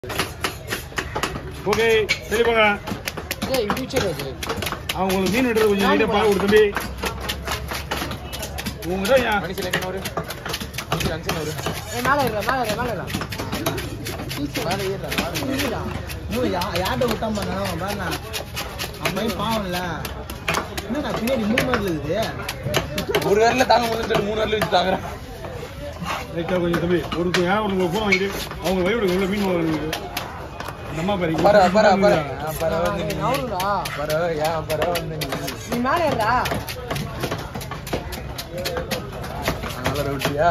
Okay தெளிவாங்க ஏய் future அது அவங்களுக்கு மீன் எடுத்து கொஞ்சம் நீட்டாக பார்க்க கொடு தம்பி உங்ககிட்ட ஏன் மனுஷன் என்ன ஒரு மனுஷன் அஞ்சு ஒரு ஏய் மேலே ஏறா மேலே ஏறா மேலே ஏறா மேலே ஏறுறா இல்லடா இன்னும் யா யார்கிட்ட விட்டான் பண்ணா அவன் பாருண்ணா அவன் பையன் பாவம்ல என்னடா பின்னாடி மூணு மாதிரி இருக்குது ஒரு வரல தாங்க முடிஞ்சு மூணு வரல வச்சு தாங்குறேன் லைட்டாக கொஞ்சம் தம்பி ஒரு யாரும் ஒருத்தவங்க ஃபோன் வாங்கிட்டு அவங்க வயிறு உள்ள மீன் வாங்க அந்த அம்மா பாரு பர பர பர பர வந்து நீ நவுருடா பர ஏன் பர வந்து நீ நீ மேலே ஏறா நல்ல ரொட்டியா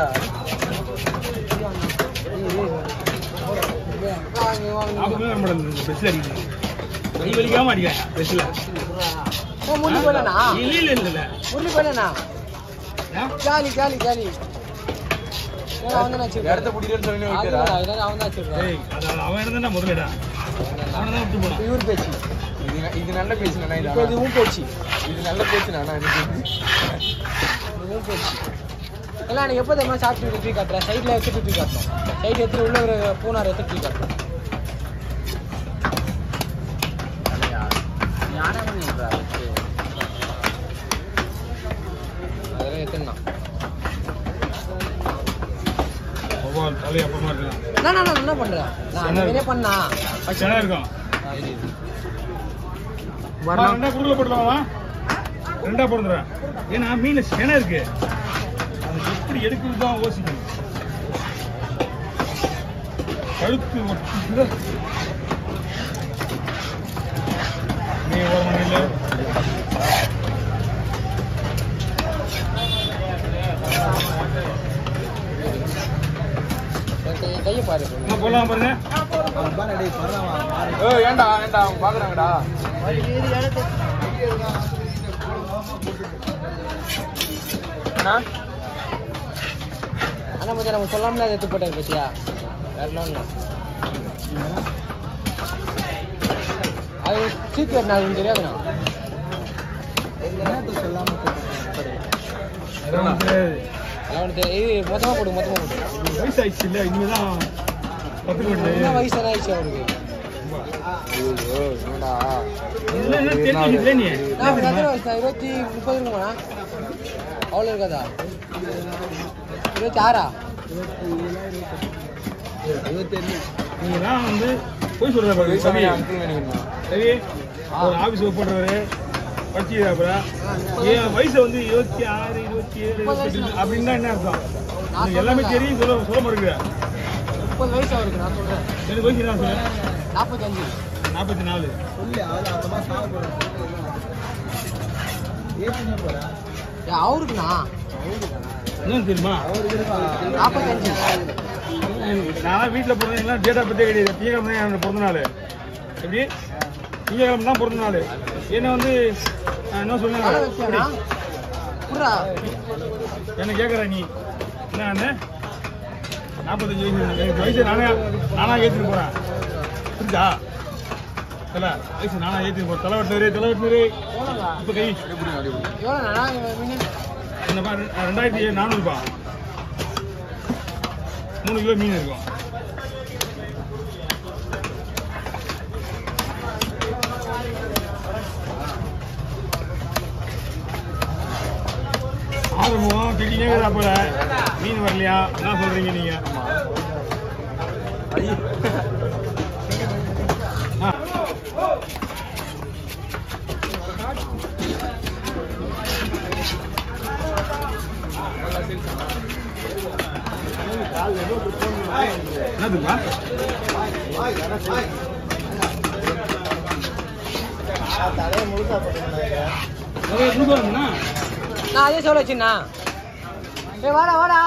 வாங்க வாங்க நாற்பது நம்ம பெஸ்ல அடிக்கிறேன் கை வலிக்காம அடிக்கிறேன் பெஸ்ல ஓ முள்ளி போலனா இல்ல இல்ல இல்ல இல்ல முள்ளி போலனா ஏன்? ஜாலி ஜாலி ஜாலி ஏய் அவன் தான் வச்சிருக்கான் இடத்த பிடிக்கிறேன்னு சொல்லி வைக்கிறா அதனால அவன் தான் வச்சிருக்கான் ஏய் அது அவன் இருந்தா முதலடா அவனை தான் விட்டு போனான் இவர் பேச்சு இது இது நல்ல பேசுனா இப்போ இது இது உன் பேச்சு இது நல்ல பேசுனா எனக்கு இது உன் பேச்சு எல்லாம் எனக்கு எப்போ தெரியுமா சாப்பிட்டு தூக்கி காட்டுறேன் சைடில் வச்சுட்டு தூக்கி காட்டணும் சைடு எடுத்து உள்ள ஒரு பூனார் எடுத்து தூக்கி காட்டுறேன் யாரா பண்ணிடுறா அதெல்லாம் எத்தனை ஒவ்வொரு தலையை அப்புறமா இருக்கலாம் நான் நான் என்ன பண்றேன் நான் அந்த வேலையே பண்ணா சேனா இருக்கும் அம்மா, ரெண்டா குடுக்கல போட்டுலாமா ரெண்டா போடுறேன் ஏன்னா மீன் சேனை இருக்கு அது எப்படி எடுக்கிறது தான் யோசிக்கணும் கழுத்து ஒட்டி நீ ஒரு மணியில் கையை பாரு என்ன போடலாம் பாருங்க அவன் பாரு டேய் பரவாயில்ல பாரு ஏய் ஏன்டா ஏன்டா அவங்க பாக்குறாங்கடா என்ன ஆனா மச்சான் நம்ம சொல்லாமல அதை எடுத்து போட்டாரு பத்தியா வேற ஒன்றும் அது சீக்கிரம் நான் தெரியாதுண்ணா என்னத்த சொல்லாம போட்டுருக்கான். அதெல்லாம் தெரியாது. அதெல்லாம் ஒன்று தெரியாது இது மொத்தமாக போடு மொத்தமாக போடு வயசு ஆயிடுச்சு இல்லை இனிமேதான் கற்றுக்க என்ன வேண்டியது வயசு என்ன ஆயிடுச்சு அவருக்கு ஐயோ என்னடா இதெல்லாம் என்ன தெரிஞ்சுக்கிட்டு நீ நான் அப்படி எத்தனை வயசு தான்? இருபத்தி முப்பது இருக்குமா அவ்வளோ இருக்காதா இருபத்தி ஆறா இருபத்தேழு நீங்க தான் வந்து போய் சொல்ற பாரு சவி அங்கிள் வேணுங்கண்ணா சவி ஒரு ஆபீஸ் போடுறவரு படிச்சுக்கிறாப்புல என் வயசு வந்து இருபத்தி ஆறு இருபத்தி ஏழு இருபத்தெட்டு அப்படின்னா என்ன அர்த்தம் எனக்கு எல்லாமே தெரியும் சொல்ல சொல்ல மாட்டேங்குது முப்பது வயசு அவருக்கு நான் சொல்கிறேன் எனக்கு வயசு என்ன சொல்ல நாற்பத்தஞ்சு நாற்பத்தி நாலு சொல்லு அவள் அந்த மாதிரி சாக போகிறேன் ஏற்றினே போகிறேன் ஏன் அவருக்குண்ணா என்னன்னு தெரியுமா நாற்பத்தஞ்சு நான் வீட்டில் பிறந்தீங்கன்னா டேட்டா பற்றியே கிடையாது திங்கக்கிழமை தான் என்னோட பிறந்த நாள் எப்படி திங்கக்கிழமை தான் பிறந்த நாள் என்ன வந்து நான் என்ன வேலை சொன்னாங்க வச்சியாண்ணா புறா என்ன கேட்குற நீ என்ன நாற்பத்தஞ்சு வயசு எனக்கு வயசு நானே நானா ஏற்றிட்டு போகிறேன் புரிஞ்சா தலை வயசு நானா ஏற்றிட்டு போகிறேன் தலை வெட்டினரு தலை வெட்டினரு இப்போ கை எவ்வளோண்ணா மினிமம் என்னப்பா ரெ- ரெண்டாயிரத்தி நானூறுபா மூணு கிலோ மீன் இருக்கும் ஆறுமுகம் திடீர்னே இருக்குதா போல மீன் வரலையா என்ன சொல்றீங்க நீங்க ஆ. என்னதுப்பா தலையை முழுசா போட்டுருந்தாங்க நிறைய கொடுப்பாருங்கண்ணா நான் அதே சொல்ல வச்சுண்ணா ஏய் வாடா வாடா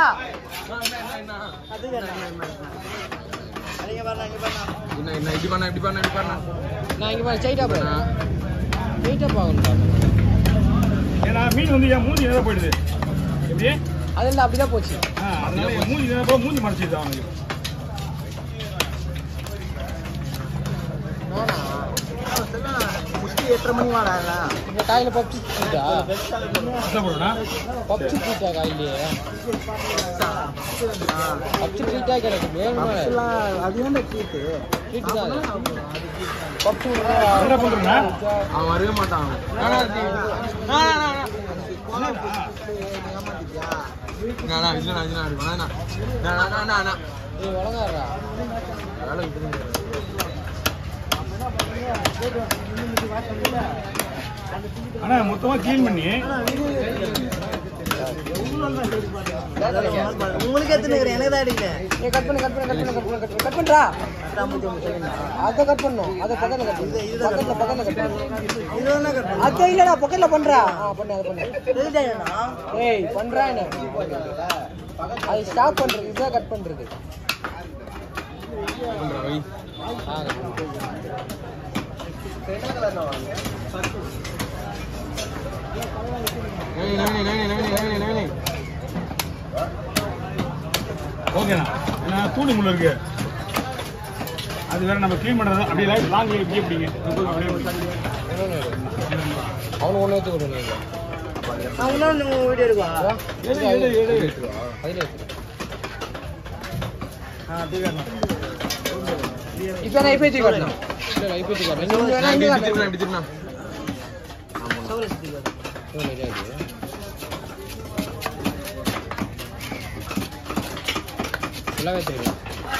என்ன என்ன இப்படி பண்ண இப்படி பண்ண இப்படி பண்ண நான் இங்கே பாரு ஸ்ட்ரைட்டாக போகிறேன் ஸ்ட்ரைட்டாக பார்க்கணும் ஏன்னா மீன் வந்து என் மூஞ்சி நேரம் போயிடுது எப்படி அதில் அப்படி தான் போச்சு ஆ, அதனால என் மூஞ்சி நேரம் போய் மூஞ்சி மறைச்சிடுது அவனுக்கு வேணா முஷ்டி எட்டரை மணி வாடா இந்த காயில பப்ஸ் ஸ்ட்ரீட்டா கஷ்டப்படுறா பப்ஸ் ஸ்ட்ரீட்டா காயிலே பப்ஸ் ஸ்ட்ரீட்டா கிடக்கு வேணுமா அது ஏன்டா ட்ரீட்டு ஸ்ட்ரீட் தான் பப்ஸ் என்ன பண்றா அவன் வரவே மாட்டான் நானா இதுல நான் இதுல அடிப்பேன் நானா நானா நானா நானா ஏய் வழங்காரா வேலை விட்டுருங்க ஆனா மொத்தமா க்ளீன் பண்ணி உங்களுக்கு எத்தனை எனக்கு தான் அடிக்கல ஏய் கட் பண்ணு கட் பண்ணு கட் பண்ணு கட் பண்ணு கட் பண்ணு கட் பண்றா அத கட் பண்ணனும் அத பக்கத்துல கட் பண்ணு பக்கத்துல பக்கத்துல கட் பண்ணு இதுதான் கட்டணும் அத இல்லடா பக்கத்துல பண்றா ஆ பண்ணு அத பண்ணு ஏய் பண்றா என்ன அது ஸ்டாப் பண்றது இதான் கட் பண்றது பண்றா வை ஆ cut பண்ணு. நவனி நவனி நவனி நவனி நவனி நவனி ஓகேண்ணா ஏன்னா தூணி முள்ள இருக்கு அது வேற நம்ம க்ளீன் பண்றது அப்படியே லைட் லாங் இப்படியே பிடிங்க அப்படியே பிடிங்க. இன்னொன்னு எடு. அவனுக்கு ஒண்ணு வச்சு கொடு நீங்க வீடியோ எடுப்பா எடு, எடு, எடு. அதுல வச்சிரு ஆ தீவிரம் இப்போ நான் ஐபிசி காட்டணும் இல்ல இல்ல ஐபிசி காட்டணும் நீங்க வேணா நான் இங்க இப்படி காட்டணும் இப்படி திரும்பினா இவ்வளவு நிறையா இருக்கு எல்லாமே தெரியும்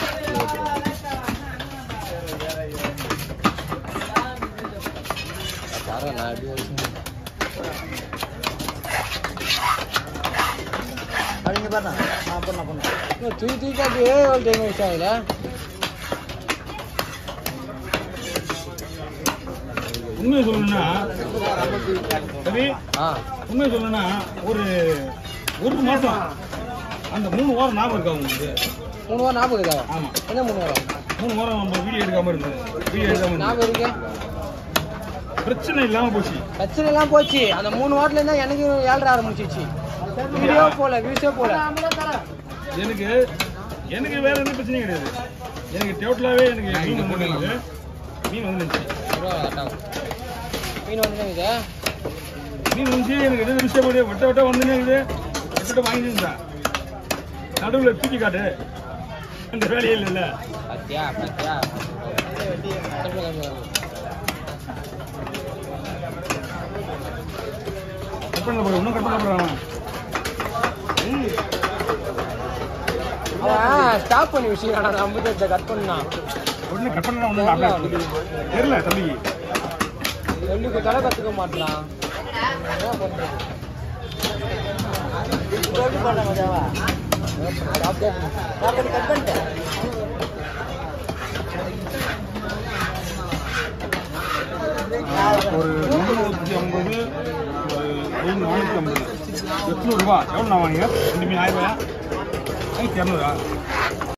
பாரு நான் எப்படி வச்சு அப்படிங்க பாருண்ணா ஆ பண்ணா பண்ணா தூக்கி தூக்கி காட்டி ஒரு டைம் வச்சு ஆகுல உண்மையை சொல்லணும்னா ரவி ஆ உண்மையை சொல்லணும்னா ஒரு ஒரு மாசம் அந்த மூணு வாரம் ஞாபகம் இருக்கா உங்களுக்கு மூணு வாரம் ஞாபகம் இருக்கா ஆமா என்ன மூணு வாரம் மூணு வாரம் நம்ம வீடியோ எடுக்காம இருந்தது வீடியோ எடுக்காம இருந்தது ஞாபகம் இருக்கு பிரச்சனை இல்லாம போச்சு பிரச்சனை எல்லாம் போச்சு அந்த மூணு வாட்டில இருந்தா எனக்கு ஏழரை ஆரம்பிச்சிச்சு வீடியோ போல வியூஸே போல எனக்கு எனக்கு வேற எந்த பிரச்சனையும் கிடையாது எனக்கு டோட்டலாவே எனக்கு மீன் வந்து மீன் வந்துருச்சு bro, அதான். மீன் வந்து இது மீன் வந்து எனக்கு எது விஷயம் போடு வட்ட வட்ட வந்துனே இருக்குது வட்ட வட்ட வாங்கிட்டு இருந்தா நடுவில் தூக்கி காட்டு அந்த வேலையே இல்லைல்ல பத்தியா பத்தியா கிளம்பு, கிளம்பு, கிளம்பு. கட் பண்ண போறேன் இன்னும் கட் பண்ண போறேன் அவன் ஸ்டாப் பண்ணி விஷயம் நான் அம்புஜத்தை கட் பண்ணான் உடனே கட் பண்ண ஒன்றும் அப்படியே தெரியல தம்பிக்கு சொல்லிக்கு தலை கத்துக்க மாட்டான் என்ன பண்றது எப்படி பண்ண மஜாவா சாப்பிட்டே நான் பண்ணி கட் பண்ணிட்டேன் ஒரு முந்நூற்றி ஐம்பது ஒரு ஐநூறு நானூற்றி ஐம்பது எட்நூறுபா எவ்வளோ நான் வாங்கிங்க ரெண்டு மீன் ஆயிரம் ரூபாயா ஆயிரத்தி இரநூறா